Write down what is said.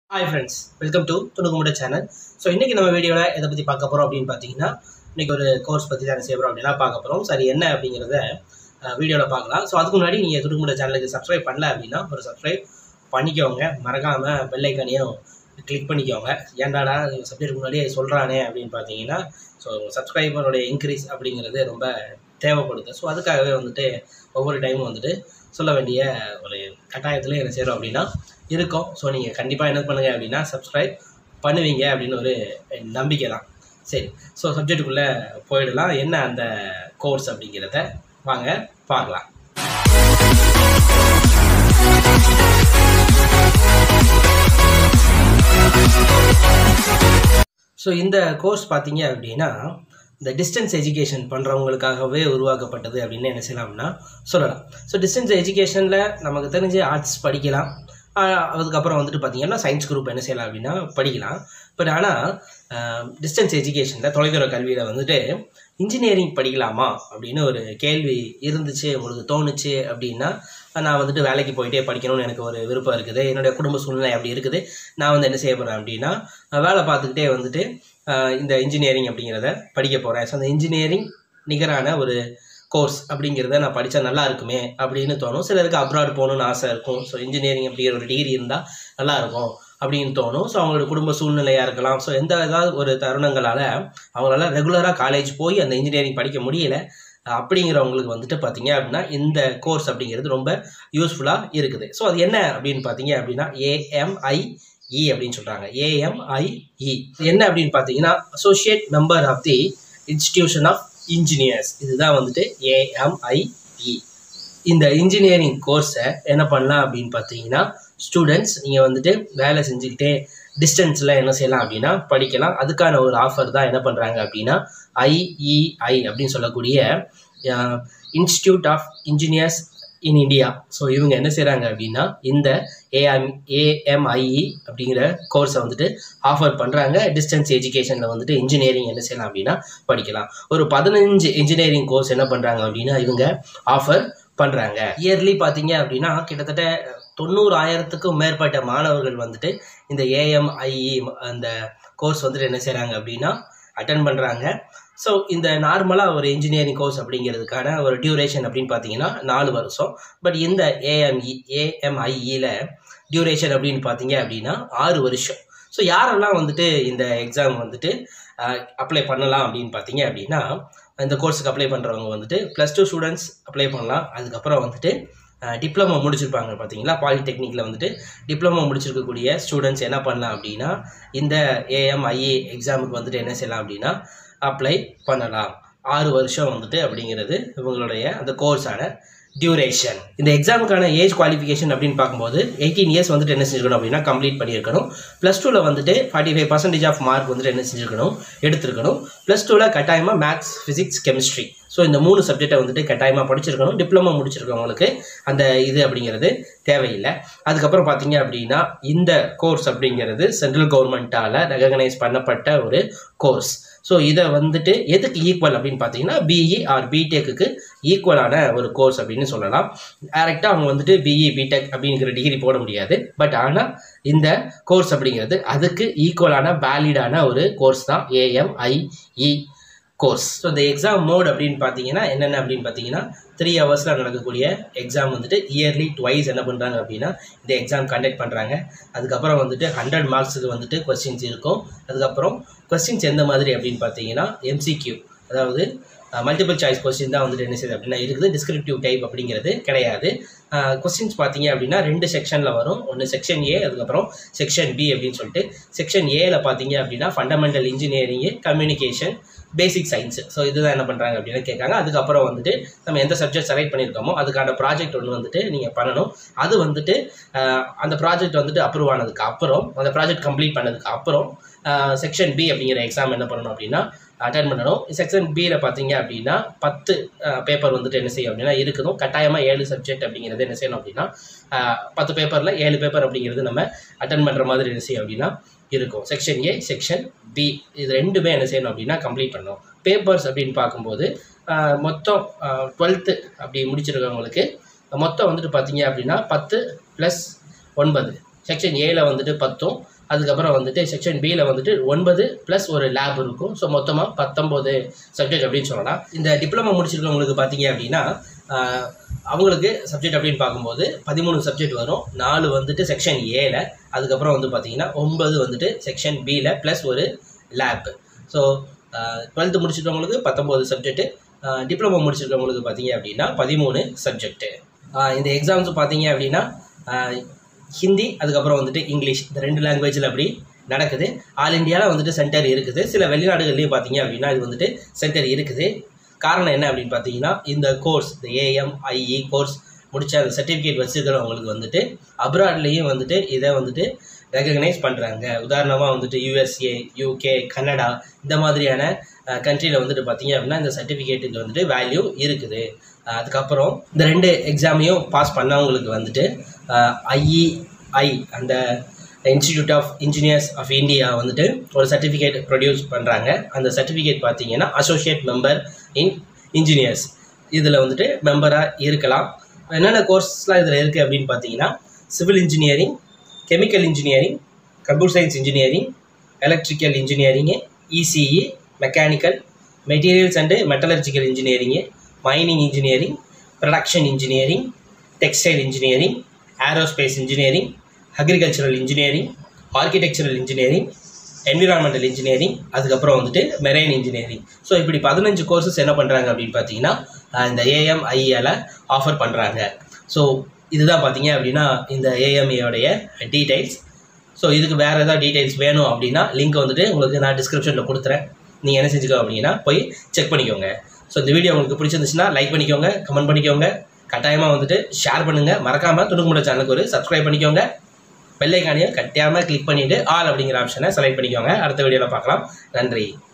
hi friends welcome to துணுக்குமுட channel so இன்றைக்கி நம்ம வீடியோவில் எதை பற்றி பார்க்க போகிறோம் அப்படின்னு பார்த்தீங்கன்னா இன்றைக்கி ஒரு கோர்ஸ் பற்றி தான் செய்ய போகிறோம் அப்படின்னா பார்க்க போகிறோம் சரி என்ன அப்படிங்கிறத வீடியோவில் பார்க்கலாம் ஸோ அதுக்கு முன்னாடி நீங்கள் துணுக்குமுட சேனலுக்கு சப்ஸ்கிரைப் பண்ணல அப்படின்னா ஒரு சப்ஸ்கிரைப் பண்ணிக்கோங்க மறக்காமல் பெல்லைக்கானையும் கிளிக் பண்ணிக்கோங்க ஏன்டாடா சப்ஜெக்ட் முன்னாடியே சொல்கிறானே அப்படின்னு பார்த்தீங்கன்னா ஸோ சப்ஸ்கிரைபருடைய இன்க்ரீஸ் அப்படிங்கிறது ரொம்ப தேவைப்படுது ஸோ அதுக்காகவே வந்துட்டு ஒவ்வொரு டைமும் வந்துட்டு சொல்ல வேண்டிய ஒரு கட்டாயத்தில் என்ன செய்கிறோம் அப்படின்னா இருக்கும் ஸோ நீங்கள் கண்டிப்பாக என்ன பண்ணுங்கள் அப்படின்னா சப்ஸ்கிரைப் பண்ணுவீங்க அப்படின்னு ஒரு நம்பிக்கை தான் சரி ஸோ சப்ஜெக்டுக்குள்ளே போயிடலாம் என்ன அந்த கோர்ஸ் அப்படிங்கிறத வாங்க பார்க்கலாம் ஸோ இந்த கோர்ஸ் பார்த்தீங்க அப்படின்னா இந்த டிஸ்டன்ஸ் எஜுகேஷன் பண்ணுறவங்களுக்காகவே உருவாக்கப்பட்டது அப்படின்னு என்ன செய்யலாம்னா சொல்லலாம் ஸோ டிஸ்டன்ஸ் எஜுகேஷனில் நமக்கு தெரிஞ்ச ஆர்ட்ஸ் படிக்கலாம் ஆஹ் அதுக்கப்புறம் வந்துட்டு பார்த்தீங்கன்னா சயின்ஸ் குரூப் என்ன செய்யலாம் அப்படின்னா படிக்கலாம் பட் ஆனால் டிஸ்டன்ஸ் எஜுகேஷனில் தொலைதூர கல்வியில் வந்துட்டு இன்ஜினியரிங் படிக்கலாமா அப்படின்னு ஒரு கேள்வி இருந்துச்சு உங்களுக்கு தோணுச்சு அப்படின்னா நான் வந்துட்டு வேலைக்கு போயிட்டே படிக்கணும்னு எனக்கு ஒரு விருப்பம் இருக்குது என்னுடைய குடும்ப சூழ்நிலை அப்படி இருக்குது நான் வந்து என்ன செய்ய போகிறேன் அப்படின்னா வேலை பார்த்துக்கிட்டே வந்துட்டு ஆஹ் இந்த இன்ஜினியரிங் அப்படிங்கிறத படிக்க போகிறேன் ஸோ அந்த இன்ஜினியரிங் நிகரான ஒரு கோர்ஸ் அப்படிங்கிறத நான் படித்தா நல்லா இருக்குமே அப்படின்னு தோணும் சிலருக்கு அப்ராட் போகணும்னு ஆசை இருக்கும் ஸோ இன்ஜினியரிங் அப்படிங்கிற ஒரு டிகிரி இருந்தால் நல்லா இருக்கும் அப்படின்னு தோணும் ஸோ அவங்களோட குடும்ப சூழ்நிலையாக இருக்கலாம் ஸோ எந்த ஏதாவது ஒரு தருணங்களால் அவங்களால ரெகுலராக காலேஜ் போய் அந்த இன்ஜினியரிங் படிக்க முடியல அப்படிங்கிறவங்களுக்கு வந்துட்டு பார்த்தீங்க அப்படின்னா இந்த கோர்ஸ் அப்படிங்கிறது ரொம்ப யூஸ்ஃபுல்லாக இருக்குது ஸோ அது என்ன அப்படின்னு பார்த்தீங்க அப்படின்னா ஏஎம்ஐ இ அப்படின்னு சொல்கிறாங்க ஏஎம்ஐஇ என்ன அப்படின்னு பார்த்தீங்கன்னா associate member of the institution of engineers இதுதான் வந்துட்டு ஏஎம்ஐஇ இந்த இன்ஜினியரிங் கோர்ஸை என்ன பண்ணலாம் அப்படின்னு பார்த்தீங்கன்னா ஸ்டூடெண்ட்ஸ் நீங்கள் வந்துட்டு வேலை செஞ்சுக்கிட்டே டிஸ்டன்ஸில் என்ன செய்யலாம் அப்படின்னா படிக்கலாம் அதுக்கான ஒரு ஆஃபர் தான் என்ன பண்ணுறாங்க அப்படின்னா ஐஇஐ அப்படின்னு சொல்லக்கூடிய institute of engineers in India so இவங்க என்ன செய்கிறாங்க அப்படின்னா இந்த ஏஎம் ஏஎம்ஐஇ அப்படிங்கிற கோர்ஸை வந்துட்டு ஆஃபர் பண்ணுறாங்க டிஸ்டன்ஸ் எஜுகேஷனில் வந்துட்டு இன்ஜினியரிங் என்ன செய்யலாம் அப்படின்னா படிக்கலாம் ஒரு பதினஞ்சு இன்ஜினியரிங் கோர்ஸ் என்ன பண்ணுறாங்க அப்படின்னா இவங்க ஆஃபர் பண்ணுறாங்க இயர்லி பார்த்தீங்க அப்படின்னா கிட்டத்தட்ட தொண்ணூறாயிரத்துக்கும் மேற்பட்ட மாணவர்கள் வந்துட்டு இந்த ஏஎம்ஐஇ அந்த கோர்ஸ் வந்துட்டு என்ன செய்கிறாங்க அப்படின்னா அட்டன் பண்ணுறாங்க ஸோ இந்த நார்மலாக ஒரு இன்ஜினியரிங் கோர்ஸ் அப்படிங்கிறதுக்கான ஒரு டியூரேஷன் அப்படின்னு பார்த்தீங்கன்னா நாலு வருஷம் பட் இந்த ஏஎம்இ ஏஎம்ஐஇயில் டியூரேஷன் அப்படின்னு பார்த்தீங்க அப்படின்னா ஆறு வருஷம் ஸோ யாரெல்லாம் வந்துட்டு இந்த எக்ஸாம் வந்துட்டு அப்ளை பண்ணலாம் அப்படின்னு பார்த்தீங்க அப்படின்னா இந்த கோர்ஸுக்கு அப்ளை பண்ணுறவங்க வந்துட்டு ப்ளஸ் டூ ஸ்டூடெண்ட்ஸ் அப்ளை பண்ணலாம் அதுக்கப்புறம் வந்துட்டு டிப்ளமோ முடிச்சிருப்பாங்க பார்த்தீங்களா பாலிடெக்னிக்கில் வந்துட்டு டிப்ளமோ முடிச்சிருக்கக்கூடிய ஸ்டூடெண்ட்ஸ் என்ன பண்ணலாம் அப்படின்னா இந்த ஏஎம்ஐஏ எக்ஸாமுக்கு வந்துட்டு என்ன செய்யலாம் அப்படின்னா அப்ளை பண்ணலாம் ஆறு வருஷம் வந்துட்டு அப்படிங்கிறது இவங்களுடைய அந்த கோர்ஸான டியூரேஷன் இந்த எக்ஸாமுக்கான ஏஜ் குவாலிஃபிகேஷன் அப்படின்னு பார்க்கும்போது எயிட்டீன் இயர்ஸ் வந்துட்டு என்ன செஞ்சுருக்கணும் அப்படின்னா கம்ப்ளீட் பண்ணியிருக்கணும் ப்ளஸ் டூவில் வந்துட்டு forty five percentage of mark வந்துட்டு என்ன செஞ்சுருக்கணும் எடுத்திருக்கணும் ப்ளஸ் டூவில் கட்டாயமாக மேக்ஸ் ஃபிசிக்ஸ் கெமிஸ்ட்ரி ஸோ இந்த மூணு சப்ஜெக்டை வந்துட்டு கட்டாயமாக படிச்சிருக்கணும் டிப்ளமோ முடிச்சிருக்கவங்களுக்கு அந்த இது அப்படிங்கிறது தேவையில்லை அதுக்கப்புறம் பார்த்தீங்க அப்படின்னா இந்த கோர்ஸ் அப்படிங்கிறது சென்ட்ரல் கவர்மெண்ட்டால் ரெகனைஸ் பண்ணப்பட்ட ஒரு கோர்ஸ் ஸோ இதை வந்துட்டு எதுக்கு ஈக்குவல் அப்படின்னு பார்த்தீங்கன்னா பிஇ ஆர் பிடெக்கு ஈக்குவலான ஒரு கோர்ஸ் அப்படின்னு சொல்லலாம் டேரெக்டாக அவங்க வந்துட்டு பிஇ பிடெக் அப்படிங்கிற டிகிரி போட முடியாது பட் ஆனால் இந்த கோர்ஸ் அப்படிங்கிறது அதுக்கு ஈக்குவலான வேலிடான ஒரு கோர்ஸ் தான் ஏஎம்ஐஇ கோர்ஸ் ஸோ இந்த எக்ஸாம் மோட் அப்படின்னு பார்த்தீங்கன்னா என்னென்ன அப்படின்னு பார்த்தீங்கன்னா த்ரீ ஹவர்ஸில் நடக்கக்கூடிய எக்ஸாம் வந்துட்டு இயர்லி ட்வைஸ் என்ன பண்ணுறாங்க அப்படின்னா இந்த எக்ஸாம் கண்டக்ட் பண்ணுறாங்க அதுக்கப்புறம் வந்துட்டு ஹண்ட்ரட் மார்க்ஸுக்கு வந்துட்டு கொஸ்டின்ஸ் இருக்கும் அதுக்கப்புறம் கொஸ்டின்ஸ் எந்த மாதிரி அப்படின்னு பார்த்தீங்கன்னா எம்சிக்யூ அதாவது மல்டிபிள் சாய்ஸ் கொஸ்டின் தான் வந்துட்டு என்ன செய்யுது அப்படின்னா இருக்குது டிஸ்கிரிப்டிவ் டைப் அப்படிங்கிறது கிடையாது கொஸ்டின்ஸ் பார்த்தீங்க அப்படின்னா ரெண்டு செக்ஷனில் வரும் ஒன்று செக்ஷன் ஏ அதுக்கப்புறம் செக்ஷன் பி அப்படின்னு சொல்லிட்டு செக்ஷன் ஏல பார்த்தீங்க அப்படின்னா fundamental engineering communication basic science so இதுதான் என்ன பண்ணுறாங்க அப்படின்னு கேட்காங்க அதுக்கப்புறம் வந்துட்டு நம்ம எந்த சப்ஜெக்ட் செலக்ட் பண்ணியிருக்கோமோ அதுக்கான ப்ராஜெக்ட் ஒன்று வந்துட்டு நீங்கள் பண்ணணும் அது வந்துட்டு அந்த ப்ராஜெக்ட் வந்துட்டு அப்ரூவ் ஆனதுக்கு அப்புறம் அந்த ப்ராஜெக்ட் கம்ப்ளீட் பண்ணதுக்கு அப்புறம் செக்ஷன் பி அப்படிங்கிற எக்ஸாம் என்ன பண்ணணும் அப்படின்னா அட்டன் பண்ணணும் செக்ஷன் பியில் பார்த்தீங்க அப்படின்னா பத்து பேப்பர் வந்துட்டு என்ன செய்யும் அப்படின்னா இருக்கணும் கட்டாயமாக ஏழு சப்ஜெக்ட் அப்படிங்கிறது என்ன செய்யணும் அப்படின்னா பத்து பேப்பரில் ஏழு பேப்பர் அப்படிங்கிறது நம்ம அட்டன் பண்ணுற மாதிரி என்ன செய்யும் அப்படின்னா இருக்கும் செக்ஷன் ஏ செக்ஷன் பி இது ரெண்டுமே என்ன செய்யணும் அப்படின்னா கம்ப்ளீட் பண்ணணும் பேப்பர்ஸ் அப்படின்னு பார்க்கும்போது மொத்தம் டுவெல்த்து அப்படி முடிச்சிருக்கவங்களுக்கு மொத்தம் வந்துட்டு பார்த்தீங்க அப்படின்னா பத்து ப்ளஸ் ஒன்பது செக்ஷன் ஏல வந்துட்டு பத்தும் அதுக்கப்புறம் வந்துட்டு செக்ஷன் பியில் வந்துட்டு ஒன்பது ப்ளஸ் ஒரு லேப் இருக்கும் ஸோ மொத்தமாக பத்தொம்போது சப்ஜெக்ட் அப்படின்னு சொல்லலாம் இந்த டிப்ளமோ முடிச்சிருக்கவங்களுக்கு பார்த்தீங்க அப்படின்னா ஆஹ், அவங்களுக்கு சப்ஜெக்ட் அப்படின்னு பார்க்கும்போது பதிமூணு சப்ஜெக்ட் வரும் நாலு வந்துட்டு செக்ஷன் ஏல அதுக்கப்புறம் வந்து பார்த்தீங்கன்னா ஒன்பது வந்துட்டு செக்ஷன் பியில் ப்ளஸ் ஒரு லேப் ஸோ டுவெல்த்து முடிச்சிருக்கவங்களுக்கு பத்தொம்போது சப்ஜெக்ட்டு டிப்ளமோ முடிச்சிருக்கவங்களுக்கு பார்த்தீங்க அப்படின்னா பதிமூணு சப்ஜெக்ட்டு இந்த எக்ஸாம்ஸ் பார்த்தீங்க அப்படின்னா ஆஹ், ஹிந்தி அதுக்கப்புறம் வந்துட்டு இங்கிலீஷ் இந்த ரெண்டு லாங்குவேஜில் அப்படி நடக்குது ஆல் இந்தியாவில் வந்துட்டு சென்டர் இருக்குது சில வெளிநாடுகள்லேயும் பார்த்தீங்க அப்படின்னா இது வந்துட்டு சென்டர் இருக்குது காரணம் என்ன அப்படின்னு பார்த்தீங்கன்னா இந்த கோர்ஸ் இந்த ஏஎம் ஐஇ கோர்ஸ் முடிச்ச அந்த சர்டிஃபிகேட் வச்சுருக்கிறவங்களுக்கு வந்துட்டு அப்ராட்லேயும் வந்துட்டு இதை வந்துட்டு ரெகக்னைஸ் பண்ணுறாங்க உதாரணமாக வந்துட்டு யூஎஸ்ஏ யூகே கனடா இந்த மாதிரியான கண்ட்ரியில் வந்துட்டு பார்த்தீங்க அப்படின்னா இந்த சர்டிஃபிகேட்டுக்கு வந்துட்டு வேல்யூ இருக்குது அஹ் அதுக்கப்புறம் இந்த ரெண்டு எக்ஸாமையும் பாஸ் பண்ணவங்களுக்கு வந்துட்டு ஐஇஐ அந்த institute of engineers of India வந்துட்டு ஒரு சர்டிஃபிகேட் ப்ரொடியூஸ் பண்ணுறாங்க அந்த சர்டிஃபிகேட் பார்த்தீங்கன்னா அசோசியேட் மெம்பர் இன் இன்ஜினியர்ஸ் இதில் வந்துட்டு மெம்பராக இருக்கலாம் என்னென்ன கோர்ஸ்லாம் இதில் இருக்குது அப்படின்னு பார்த்தீங்கன்னா civil engineering chemical engineering computer science engineering electrical engineering ECE mechanical materials and metallurgical engineering mining engineering production engineering textile engineering aerospace engineering agricultural engineering architectural engineering environmental engineering அதுக்கப்புறம் வந்துட்டு மெரைன் இன்ஜினியரிங் ஸோ இப்படி பதினஞ்சு courses என்ன பண்ணுறாங்க அப்படின்னு பார்த்தீங்கன்னா ஆஹ் இந்த ஏஎம்ஐஏல offer பண்ணுறாங்க ஸோ இதுதான் பார்த்தீங்க அப்படின்னா இந்த ஏஎம்ஏயோடைய டீடைல்ஸ் ஸோ இதுக்கு வேறு ஏதாவது டீடைல்ஸ் வேணும் அப்படின்னா லிங்க் வந்துட்டு உங்களுக்கு நான் டிஸ்கிரிப்ஷனில் கொடுத்துறேன் நீங்கள் என்ன செஞ்சுக்கோ அப்படின்னா போய் செக் பண்ணிக்கோங்க ஸோ இந்த வீடியோ உங்களுக்கு பிடிச்சிருந்துச்சுன்னா லைக் பண்ணிக்கோங்க கமெண்ட் பண்ணிக்கோங்க கட்டாயமாக வந்துட்டு ஷேர் பண்ணுங்கள் மறக்காமல் துணுக்குமுட சேனலுக்கு ஒரு சப்ஸ்கிரைப் பண்ணிக்கோங்க பெல்லைக்கானையும் கட்டாயமாக கிளிக் பண்ணிவிட்டு ஆல் அப்படிங்கிற ஆப்ஷனை செலக்ட் பண்ணிக்கோங்க அடுத்த வீடியோவில் பார்க்கலாம் நன்றி